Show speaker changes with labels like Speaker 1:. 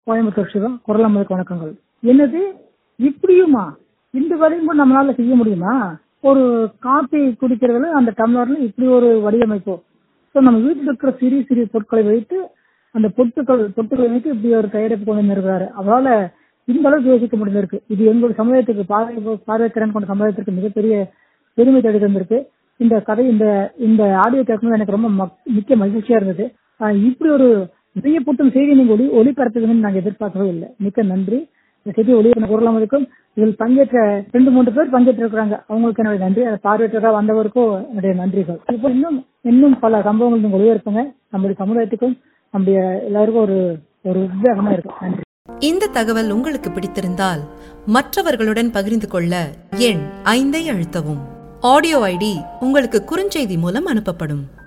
Speaker 1: கோயம்புத்தூர் சிவா குரலம்மதுக்கு வணக்கங்கள் என்னது இப்படியுமா இந்த வேலையும் கூட நம்மளால செய்ய முடியுமா ஒரு காபி குடிக்கிறதுல அந்த டம்ளர்ல இப்படி ஒரு வடிவமைப்பு ஸோ நம்ம வீட்டில் இருக்கிற சிறிய சிறிய பொருட்களை வைத்து அந்த பொட்டுக்கள் பொட்டுக்களை வைத்து இப்படி ஒரு தயாரிப்பு கொண்டு வந்திருக்கிறாரு அவரால இந்த அளவுக்கு யோசிக்க முடியல இருக்கு இது எங்களுடைய சமுதாயத்துக்கு பார்வை பார்வை திறன் கொண்ட சமுதாயத்திற்கு மிகப்பெரிய பெருமை தேடி தந்திருக்கு இந்த கதை இந்த இந்த ஆடியோ கேட்கும்போது எனக்கு ரொம்ப மக்- மிக்க மகிழ்ச்சியா இருந்தது ஆஹ் இப்படி ஒரு வியப்பூட்டும் செய்தி நீங்க ஒளி ஒளிபரப்புவீங்கன்னு நாங்க எதிர்பார்க்கவே இல்லை மிக்க நன்றி இந்த செய்தி ஒளிபரப்பு குரலாமதுக்கும் இதில் பங்கேற்ற ரெண்டு மூன்று பேர் பங்கேற்று இருக்கிறாங்க அவங்களுக்கு என்னுடைய நன்றி அதை பார்வையற்றதாக வந்தவருக்கும் என்னுடைய நன்றிகள் இப்போ இன்னும் இன்னும் பல சம்பவங்கள் நீங்க ஒளிபரப்புங்க நம்முடைய சமுதாயத்துக்கும் நம்முடைய எல்லாருக்கும் ஒரு ஒரு உத்வேகமா இருக்கும் நன்றி
Speaker 2: இந்த தகவல் உங்களுக்கு பிடித்திருந்தால் மற்றவர்களுடன் பகிர்ந்து கொள்ள எண் ஐந்தை அழுத்தவும் ஆடியோ ஐடி உங்களுக்கு குறுஞ்செய்தி மூலம் அனுப்பப்படும்